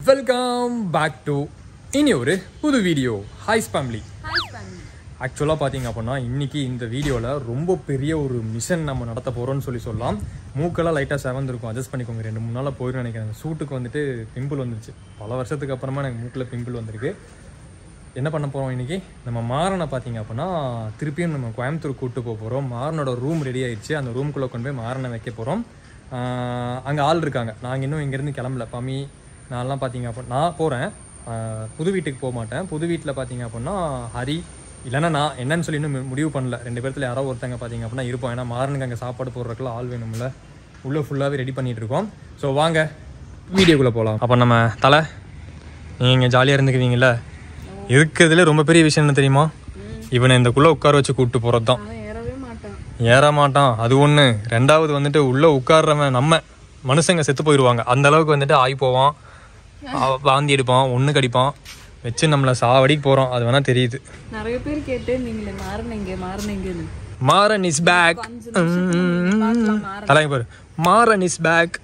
Welcome back to இனி ஒரு புது வீடியோ ஹாய்ஸ் ஃபேமிலி ஆக்சுவலாக பார்த்தீங்க அப்படின்னா இன்னைக்கு இந்த வீடியோவில் ரொம்ப பெரிய ஒரு மிஷன் நம்ம நடத்த போகிறோம்னு சொல்லி சொல்லலாம் மூக்கெல்லாம் லைட்டாக செவந்திருக்கும் அட்ஜஸ்ட் பண்ணிக்கோங்க ரெண்டு மூணு நாளாக போயிடும் நினைக்கிறேன் அந்த சூட்டுக்கு வந்துட்டு பிம்பிள் வந்துருச்சு பல வருஷத்துக்கு அப்புறமா எனக்கு மூக்கில் பிம்பிள் வந்திருக்கு என்ன பண்ண போகிறோம் இன்னைக்கு நம்ம மாறனை பார்த்தீங்க அப்படின்னா திருப்பியும் நம்ம கோயம்புத்தூர் கூப்பிட்டு போக போகிறோம் மாறனோட ரூம் ரெடி ஆயிடுச்சு அந்த ரூம்குள்ளே கொண்டு போய் மாறனை வைக்க போகிறோம் அங்கே ஆள் இருக்காங்க நாங்கள் இன்னும் இங்கேருந்து கிளம்பல பமி நான்லாம் பார்த்தீங்க அப்படின்னா நான் போகிறேன் புது வீட்டுக்கு போக மாட்டேன் புது வீட்டில் பார்த்தீங்க அப்படின்னா ஹரி இல்லைன்னா நான் என்னன்னு சொல்லி இன்னும் முடிவு பண்ணல ரெண்டு பேர்த்துல யாரோ ஒருத்தங்க பார்த்தீங்க அப்படின்னா இருப்போம் ஏன்னா மாறனுக்கு அங்கே சாப்பாடு போடுறதுக்குலாம் ஆள் வேணும்ல உள்ளே ஃபுல்லாகவே ரெடி பண்ணிட்டு இருக்கோம் ஸோ வாங்க வீடியோக்குள்ளே போகலாம் அப்போ நம்ம தலை நீங்கள் ஜாலியாக இருந்துக்குவீங்கல்ல இருக்கிறதுல ரொம்ப பெரிய விஷயம் என்ன தெரியுமா இவனை இந்தக்குள்ளே உட்கார வச்சு கூப்பிட்டு போகிறது தான் ஏறவே மாட்டான் ஏற மாட்டான் அது ஒன்று ரெண்டாவது வந்துட்டு உள்ளே உட்கார்றவன் நம்ம மனுஷங்க செத்து போயிடுவாங்க அந்த அளவுக்கு வந்துட்டு ஆகி போவான் அவ- வாந்தி எடுப்பான் ஒன்று கடிப்பான் வச்சு நம்மளை சாவடிக்கு போகிறோம் அது வேணால் தெரியுது நிறைய பேர் கேட்டு நீங்களே மாறினீங்க மாறினீங்கன்னு மாறன் இஸ் பேக் தலைங்க பாரு மாறன் இஸ் பேக்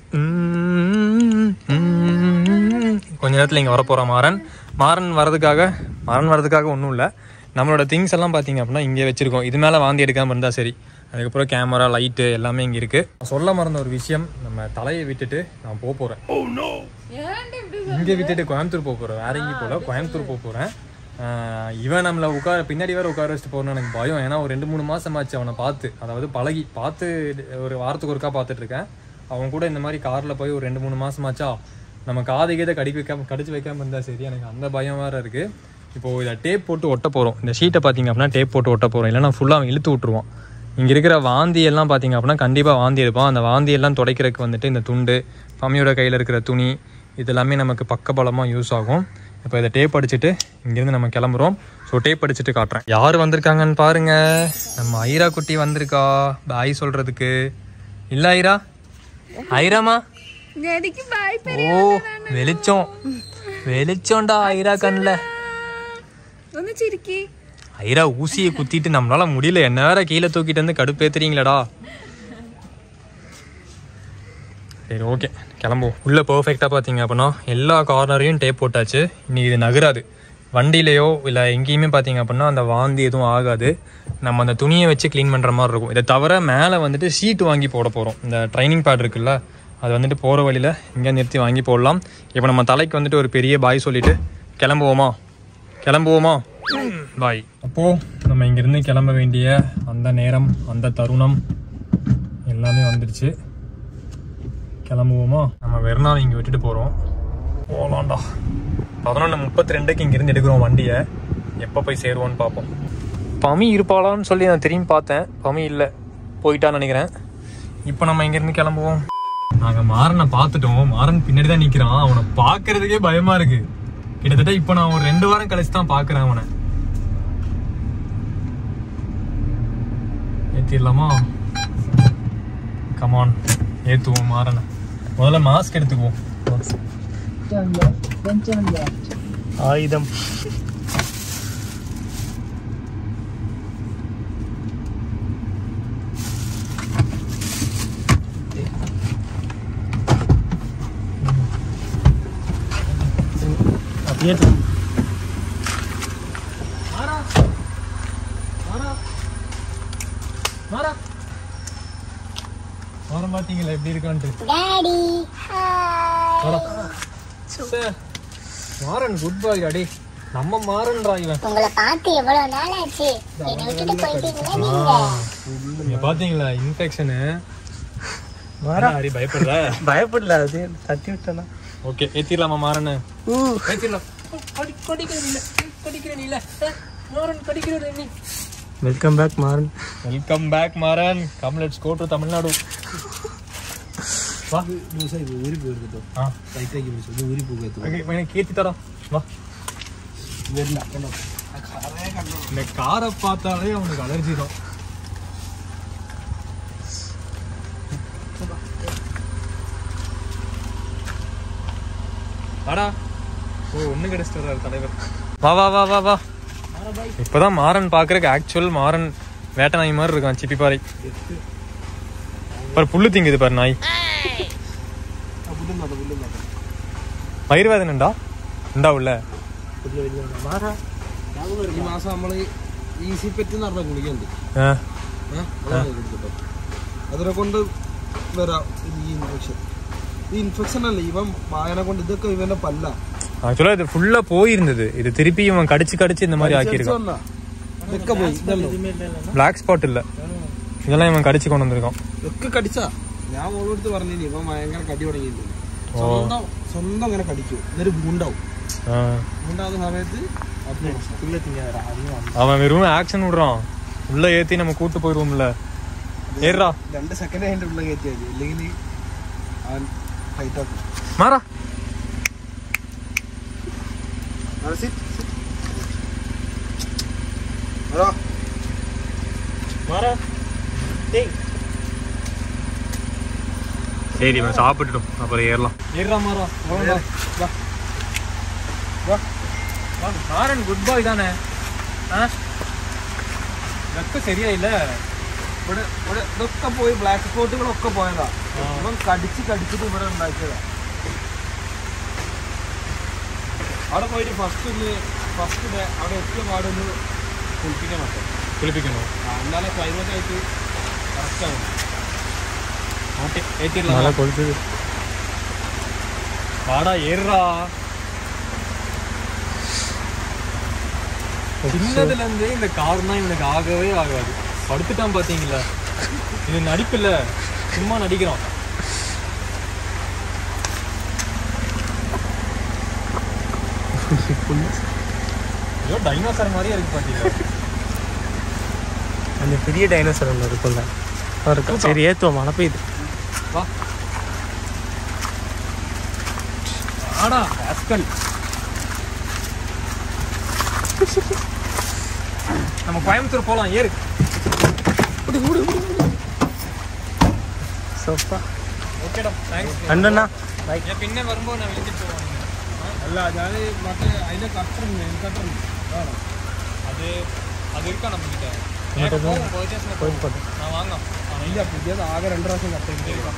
கொஞ்ச நேரத்தில் இங்கே வரப்போகிறோம் மாறன் மாறன் வரதுக்காக மாறன் வரதுக்காக ஒன்றும் இல்லை நம்மளோட திங்ஸ் எல்லாம் பார்த்தீங்க அப்படின்னா இங்கே வச்சிருக்கோம் இது மேலே வாந்தி எடுக்காமல் இருந்தால் சரி அதுக்கப்புறம் கேமரா லைட்டு எல்லாமே இங்கே இருக்குது சொல்ல மறந்த ஒரு விஷயம் நம்ம தலையை விட்டுட்டு நான் போக போகிறேன் ஏன்டி இப்படி இங்கே விட்டுட்டு கோயம்புத்தூர் போக போகிறேன் வேற எங்கேயும் போகல கோயம்புத்தூர் போக போகிறேன் இவன் நம்மளை உட்கார பின்னாடி வேற உட்கார வச்சுட்டு போகணும்னு எனக்கு பயம் ஏன்னா ஒரு ரெண்டு மூணு மாசம் ஆச்சு அவனை பார்த்து அதாவது பழகி பார்த்து ஒரு வாரத்துக்கு ஒருக்கா பார்த்துட்டு இருக்கேன் அவன் கூட இந்த மாதிரி காரில் போய் ஒரு ரெண்டு மூணு மாசம் ஆச்சா நம்ம காது கீதை கடி வைக்காம கடிச்சு வைக்காம இருந்தா சரி எனக்கு அந்த பயம் வேற இருக்கு இப்போ இதை டேப் போட்டு ஒட்ட போகிறோம் இந்த ஷீட்டை பார்த்தீங்க அப்படின்னா டேப் போட்டு ஒட்ட போகிறோம் இல்லைன்னா ஃபுல்லாக அவன் இழுத்து விட்டுருவான் இங்கே இருக்கிற வாந்தி எல்லாம் பார்த்தீங்க அப்படின்னா கண்டிப்பாக வாந்தி எடுப்பான் அந்த வாந்தி எல்லாம் துடைக்கிறதுக்கு வந்துட்டு இந்த துண்டு மம்மியோட கையில் இருக்கிற துணி இது எல்லாமே நமக்கு பக்கபலமாக யூஸ் ஆகும் இப்போ இதை டேப் அடிச்சுட்டு இங்கேருந்து நம்ம கிளம்புறோம் ஸோ டேப் அடிச்சுட்டு காட்டுறேன் யார் வந்திருக்காங்கன்னு பாருங்க நம்ம ஐரா குட்டி வந்திருக்கா பாய் சொல்கிறதுக்கு இல்லை ஐரா ஐராமா எதுக்கு பாய் ஓ வெளிச்சம் வெளிச்சம்டா ஐரா கண்ணில் வந்து சிரிக்கி ஐரா ஊசியை குத்திட்டு நம்மளால முடியல என்ன வேற கீழே தூக்கிட்டு வந்து கடுப்பேத்துறீங்களடா சரி ஓகே கிளம்புவோம் உள்ள பர்ஃபெக்டாக பார்த்தீங்க அப்படின்னா எல்லா கார்னரையும் டேப் போட்டாச்சு இன்னைக்கு இது நகராது வண்டியிலையோ இல்லை எங்கேயுமே பார்த்தீங்க அப்படின்னா அந்த வாந்தி எதுவும் ஆகாது நம்ம அந்த துணியை வச்சு க்ளீன் பண்ணுற மாதிரி இருக்கும் இதை தவிர மேலே வந்துட்டு ஷீட் வாங்கி போட போகிறோம் இந்த ட்ரைனிங் பேட் இருக்குல்ல அது வந்துட்டு போகிற வழியில் இங்கே நிறுத்தி வாங்கி போடலாம் இப்போ நம்ம தலைக்கு வந்துட்டு ஒரு பெரிய பாய் சொல்லிட்டு கிளம்புவோமா கிளம்புவோமா பாய் அப்போ நம்ம இங்கிருந்து கிளம்ப வேண்டிய அந்த நேரம் அந்த தருணம் எல்லாமே வந்துடுச்சு கிளம்புவோமா நம்ம வெறுநாள் இங்கே விட்டுட்டு போகிறோம் போகலாம்டா பதினொன்று முப்பத்தி ரெண்டுக்கு இங்கேருந்து எடுக்கிறோம் வண்டியை எப்போ போய் சேருவோன்னு பார்ப்போம் பமி இருப்பாளான்னு சொல்லி நான் திரும்பி பார்த்தேன் பமி இல்லை போயிட்டான்னு நினைக்கிறேன் இப்போ நம்ம இங்கேருந்து கிளம்புவோம் நாங்கள் மாறனை பார்த்துட்டோம் மாறன் பின்னாடி தான் நிற்கிறான் அவனை பார்க்கறதுக்கே பயமா இருக்கு கிட்டத்தட்ட இப்போ நான் ஒரு ரெண்டு வாரம் கழிச்சு தான் பார்க்குறேன் அவனை ஏற்றிடலாமா கமான் ஏற்றுவோம் மாறனை முதல்ல மாஸ்க் எடுத்துக்குவோம் ஆயுதம் அப்படியே எடுத்து. மாறா மாறா மாறா மாறம் பார்த்தீங்களா எப்படி இருக்கான்ட்டு டாடி வாடா. சே, மாறன் குட் பாய் அடி நம்ம மாறன்றா இவன் உங்களை பார்த்து எவ்வளவு நாள் ஆச்சு என்னை விட்டுட்டு போயிட்டீங்களா நீங்க நீங்க பாத்தீங்களா இன்ஃபெக்ஷனு ஹரி பயப்படுற பயப்படல அது தட்டி விட்டனா ஓகே ஏத்திடலாமா மாறனு ஏத்திடலாம் கடி கடிக்கிற நீல கடிக்கிற நீல மாறன் கடிக்கிற நீ welcome back Maran welcome back Maran come let's go to Tamil Nadu வா இது ஊறி போயிருக்கோ ஆ லைட்டாக சொல்லி ஊறி போகிறது ஓகே எனக்கு ஏத்தி தரோம் வா இந்த காரை பார்த்தாலே அவனுக்கு அலர்ஜி தான் வாடா ஓ ஒண்ணு கிடைச்சிட்டு வர்றாரு தலைவர் வா வா வா வா வா இப்பதான் மாறன் பாக்குறதுக்கு ஆக்சுவல் மாறன் வேட்டை நாய் மாதிரி இருக்கான் சிப்பி பாறை பாரு புல்லு திங்குது பாரு நாய் വയറ് വേദന ഉണ്ടോ ഉണ്ടാവില്ലേ മാറാ ഈ മാസം നമ്മള് ഈസി പെറ്റ് എന്ന് പറഞ്ഞ ഗുളികയുണ്ട് ആ ഏഹ് അതാണ് കൊടുക്കട്ടോ അതിനെ കൊണ്ട് വരാം ഇത് ഈ ഇൻഫെക്ഷൻ ഈ ഇൻഫെക്ഷൻ അല്ല ഇവൻ വായന കൊണ്ട് ഇതൊക്കെ ഇവന്റെ പല്ല ஆக்சுவலா இது ஃபுல்லா போயிருந்தது இது திருப்பி இவன் கடிச்சு கடிச்சு இந்த மாதிரி ஆக்கியிருக்கான் വന്നാ ഇതൊക്കെ പോയി ഇതല്ലോ பிளாக் ஸ்பாட் இல்ல இதெல்லாம் இவன் கடிச்சு கொண்டு வந்திருக்கான் ഇതൊക്കെ കടിച്ചാ ഞാൻ ഓളോടുത്ത് പറഞ്ഞില്ലേ ഇവൻ ഭയങ്കര കടി തുടങ്ങിയിട്ടുണ്ട് സ്വന്തം സ്വന്തം അങ്ങനെ കടിക്കും എന്നിട്ട് ഗുണ്ടാവും ஆ. ഗുണ്ടാവുന്ന സമയത്ത് അത് പ്രശ്നം. அவன் வெறும் ஆக்ஷன் விடுறான் உள்ள ஏத்தி நம்ம கூட்டு போயிருவோம்ல ஏறா രണ്ട് സെക്കൻഡ് അതിന്റെ ഉള്ളിൽ കയറ്റിയാൽ മതി ഇല്ലെങ്കിൽ അവൻ ഫൈറ്റ് ആക്കും மாறா അവിടെ sit, sit. എടാ, மாறா டேய் சரி இவன் சாப்பிட்டுட்டும் அப்புறம் ஏறலாம் ஏறா மாறா വா. വാ. மாறன் குட் பாய் தானே ഇതൊക്കെ ശരിയായില്ല ഇവിടെ ഇവിടെ ഇതൊക്കെ പോയി ബ്ലാക്ക് സ്പോട്ടുകളൊക്കെ പോയതാ ഇവൻ കടിച്ച് കടിച്ചിട്ട് ഇവിടെ ഉണ്ടാക്കിയതാ അവിടെ പോയിട്ട് ഫസ്റ്റ് ഒന്ന് ഫസ്റ്റ് അവിടെ എത്തിയ പാടൊന്ന് കുളിപ്പിക്കാൻ പറ്റും കുളിപ്പിക്കണോ എന്നാലേ ക്ലൈമറ്റ് ആയിട്ട് കറക്റ്റ് ആവും ஓகே ஏற்றிடலாம் நல்லா கொளுத்துது வாடா ஏறுறா சின்னதுல இருந்தே இந்த கார்னா இவனுக்கு ஆகவே ஆகாது படுத்துட்டான் பாத்தீங்களா இது நடிப்பில்ல சும்மா நடிக்கிறான் ஐயோ டைனோசர் மாதிரியே இருக்கு பாத்தீங்களா அந்த பெரிய டைனோசர் ஒன்று இருக்கும்ல இருக்கா சரி ஏற்றுவோம் மழை பெய்யுது வா ஆடா ராஸ்கல் நம்ம கோயம்புத்தூர் போலாம் ஏறு சோப்பா ஓகேடா தேங்க்ஸ் அண்ணா ഞാൻ പിന്നെ വരുമ്പോ ഞാൻ വിളിച്ചിട്ട് പോവാം അല്ല ഞാൻ മറ്റേ അതിന്റെ കട്ടറുണ്ട് കട്ടറുണ്ട് വേണം അത് അത് இருக்கா நம்ம கிட்ட நம்மகிட்ட போகும் purchase-ல போயிட்டு போகும். போட்டோம் நான் வாங்க ഇല്ല പുതിയത് ആകെ രണ്ട് പ്രാവശ്യം കട്ട് ചെയ്തിട്ട്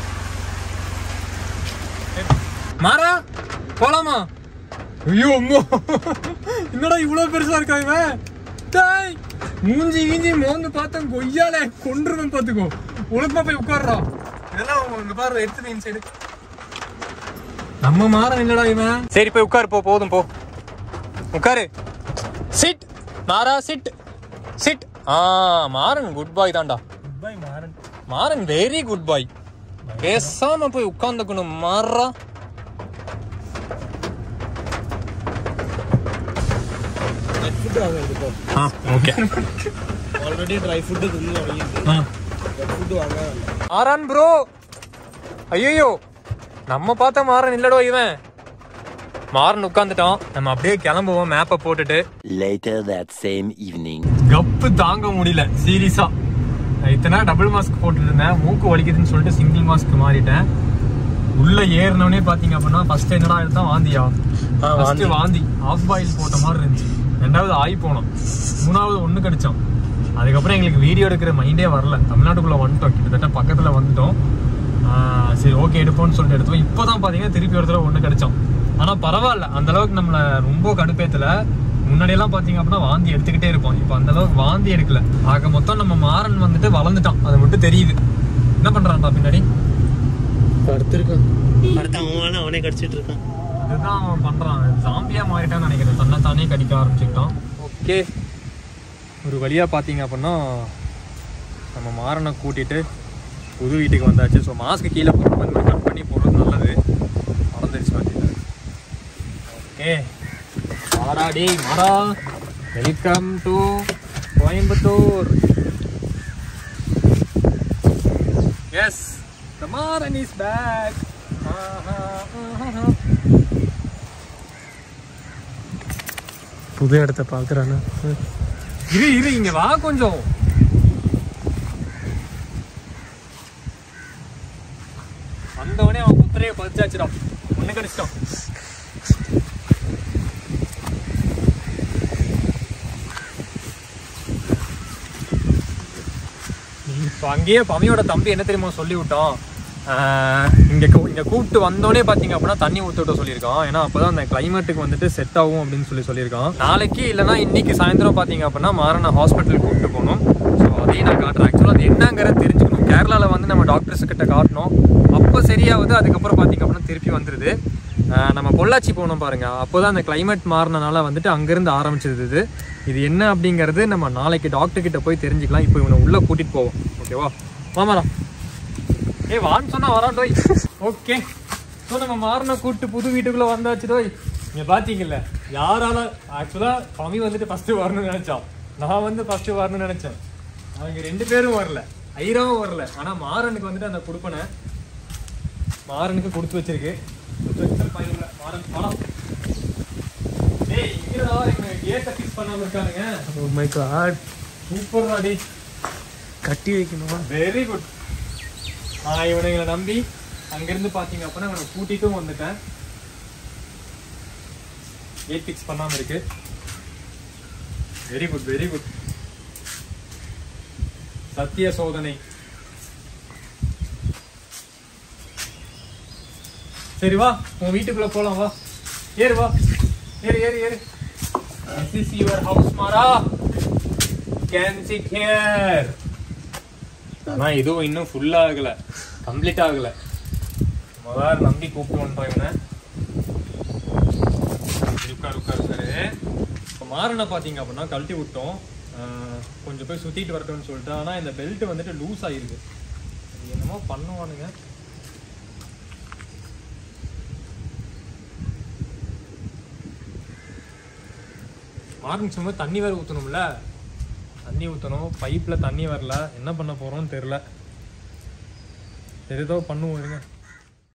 மாறா போலாமா ஐயோ அம்மா என்னடா இவ்வளவு பெருசா இருக்கா இவன் டேய் மூஞ்சி கீஞ்சி மோந்து பார்த்தேன் கொய்யால கொன்றுவன் பாத்துக்கோ ஒழுக்கமா போய் உட்கார்றா இதெல்லாம் இங்க பாரு எடுத்து இன்சைடு நம்ம மாறன் இல்லடா இவன் சரி போய் உட்காரு போ போதும் போ உட்காரு சிட் மாறா சிட் சிட் ஆ மாறன் குட் பாய் தான்டா boy Maran Maran very good boy பேசாம போய் உட்கார்ந்துக்கணும் மாறா ഫുഡ് വാങ്ങാൻ കേട്ടോ ஆ ஓகே ഓൾറെഡി ഡ്രൈ ഫുഡ് തിന്ന് തുടങ്ങിയിട്ട് ஆ ഫുഡ് വാങ്ങാനല്ല மாறான் ப்ரோ ஐயோ நம்ம பார்த்த மாறன் இல்லடோ இவன் மாறன் உட்காந்துட்டான் நம்ம அப்படியே கிளம்புவோம் மேப்பை போட்டுட்டு Later that same evening. கப்பு தாங்க முடியல சீரியஸா இத்தனை டபுள் மாஸ்க் போட்டுட்டு இருந்தேன் மூக்கு வலிக்குதுன்னு சொல்லிட்டு சிங்கிள் மாஸ்க் மாறிட்டேன் உள்ள ஏறினோடனே பாத்தீங்க அப்படின்னா ஃபர்ஸ்ட் என்னடா எடுத்தா வாந்தியா ஆ, ஃபர்ஸ்ட் வாந்தி. வாந்தி ஆஃப் பாயில் போட்ட மாதிரி இருந்துச்சு ரெண்டாவது ஆய் போனோம் மூணாவது ஒண்ணு கடிச்சோம் அதுக்கப்புறம் எங்களுக்கு வீடியோ எடுக்கிற மைண்டே வரல தமிழ்நாட்டுக்குள்ள வந்துட்டோம் கிட்டத்தட்ட பக்கத்துல வந்துட்டோம் ஆ, சரி ஓகே எடுப்போம்னு சொல்லிட்டு எடுத்தோம் இப்போதான் பாத்தீங்கன்னா திருப்பி ஒரு தடவை ஒண்ணு கடிச்சோம் ஆனா பரவாயில்ல அந்த அளவுக்கு நம்மள ரொம்ப கடுப்பேத்தல முன்னாடி எல்லாம் பாத்தீங்க அப்படின்னா வாந்தி எடுத்துக்கிட்டே இருப்போம் இப்போ அந்த அளவுக்கு வாந்தி எடுக்கல ஆக மொத்தம் நம்ம மாறன் வந்துட்டு வளர்ந்துட்டான் அது மட்டும் தெரியுது என்ன பண்றான்டா பின்னாடி படுத்திருக்கான் அடுத்த அவன் அவனே கடிச்சிட்டு இருக்கான் இதுதான் அவன் பண்றான் ஜாம்பியா மாறிட்டான்னு நினைக்கிறேன் தன்னை தானே கடிக்க ஆரம்பிச்சுக்கிட்டான் ஓகே ஒரு வழியா பாத்தீங்க அப்படின்னா நம்ம மாறனை கூட்டிட்டு புது வீட்டுக்கு வந்தாச்சு ஸோ மாஸ்க் கீழே போட்டு இந்த மாதிரி கட் பண்ணி போடுறது நல்லது மறந்துருச்சு பார்த்தீங்கன்னா ஓகே மாடா டேய் மாடா welcome to Coimbatore yes the Maran is back புது இடத்த பாக்குறானா இரு இரு இங்க வா கொஞ்சம் வந்தவனே அவன் குதிரையை பதிச்சாச்சுடா ஒண்ணு கடிச்சிட்டான் இப்போ அங்கேயே பமியோட தம்பி என்ன தெரியுமா சொல்லி விட்டான் இங்கே இங்கே கூப்பிட்டு வந்தோடனே பார்த்தீங்க அப்படின்னா தண்ணி ஊற்றி விட்ட சொல்லியிருக்கான் ஏன்னா அப்போ தான் அந்த கிளைமேட்டுக்கு வந்துட்டு செட் ஆகும் அப்படின்னு சொல்லி சொல்லியிருக்கான் நாளைக்கு இல்லைனா இன்னைக்கு சாயந்தரம் பார்த்தீங்க அப்படின்னா மாறன ஹாஸ்பிட்டல் கூப்பிட்டு போகணும் ஸோ அதையும் நான் காட்டுறேன் ஆக்சுவலாக அது என்னங்கிறத தெரிஞ்சுக்கணும் கேரளாவில் வந்து நம்ம டாக்டர்ஸ் கிட்ட காட்டணும் அப்போ சரியாகுது அதுக்கப்புறம் பார்த்தீங்க அப்படின்னா திருப்பி வந்துடுது ஆஹ் நம்ம பொள்ளாச்சி போனோம் பாருங்க அப்போதான் அந்த கிளைமேட் மாறினனால வந்துட்டு அங்கேருந்து ஆரம்பிச்சது இது இது என்ன அப்படிங்கிறது நம்ம நாளைக்கு டாக்டர் கிட்ட போய் தெரிஞ்சுக்கலாம் இப்போ இவனை உள்ள கூட்டிட்டு போவோம் ஓகேவா மாமாடா ஏ வான்னு சொன்னா வரான் டோய் ஓகே ஸோ நம்ம மாறின கூட்டு புது வீட்டுக்குள்ள வந்தாச்சு டோய் நீங்க பாத்தீங்கல்ல யாரால ஆக்சுவலா கம்மி வந்துட்டு ஃபர்ஸ்ட் வரணும்னு நினைச்சான் நான் வந்து ஃபர்ஸ்ட் வரணும்னு நினைச்சேன் அவங்க ரெண்டு பேரும் வரல ஐராவும் வரல ஆனா மாறனுக்கு வந்துட்டு அந்த கொடுப்பனை மாறனுக்கு கொடுத்து வச்சிருக்கு கொடுத்து வச்சிருக்க பையன்ல. மாறன் பணம் டேய் இங்கடா இவங்க கேட்ட ஃபிக்ஸ் பண்ணாம இருக்கானுங்க ஓ மை காட் சூப்பர் ராடி கட்டி வைக்கணுமா வெரி குட் நான் இவனுங்களை நம்பி அங்கிருந்து பாத்தீங்க அப்படின்னா இவனை கூட்டிட்டும் வந்துட்டேன் கேட் ஃபிக்ஸ் பண்ணாம இருக்கு வெரி குட் வெரி குட் சத்திய சோதனை சரி வா உன் வீட்டுக்குள்ள போலாம் வா ஏறு வா ஏறு ஏறு ஏறு திஸ் இஸ் யுவர் ஹவுஸ் மாரா கேன் சிட் ஹியர் ஆனா இதுவும் இன்னும் ஃபுல் ஆகல கம்ப்ளீட் ஆகல முதல்ல நம்பி கூப்பிட்டு வந்துட்டோம் இவனை உட்கார் உட்கார் சார் இப்போ மாறனை பார்த்தீங்க அப்படின்னா கழட்டி விட்டோம் ஆஹ் கொஞ்சம் போய் சுத்திட்டு வரட்டும்னு சொல்லிட்டு ஆனா இந்த பெல்ட் வந்துட்டு லூஸ் ஆகிருக்கு அது என்னமோ பண்ணுவானுங்க மார்னிங் சும்மா தண்ணி வேற ஊற்றணும்ல தண்ணி ஊற்றணும் பைப்பில் தண்ணி வரல என்ன பண்ண போகிறோம்னு தெரில சரி ஏதோ பண்ணுவோம் இருங்க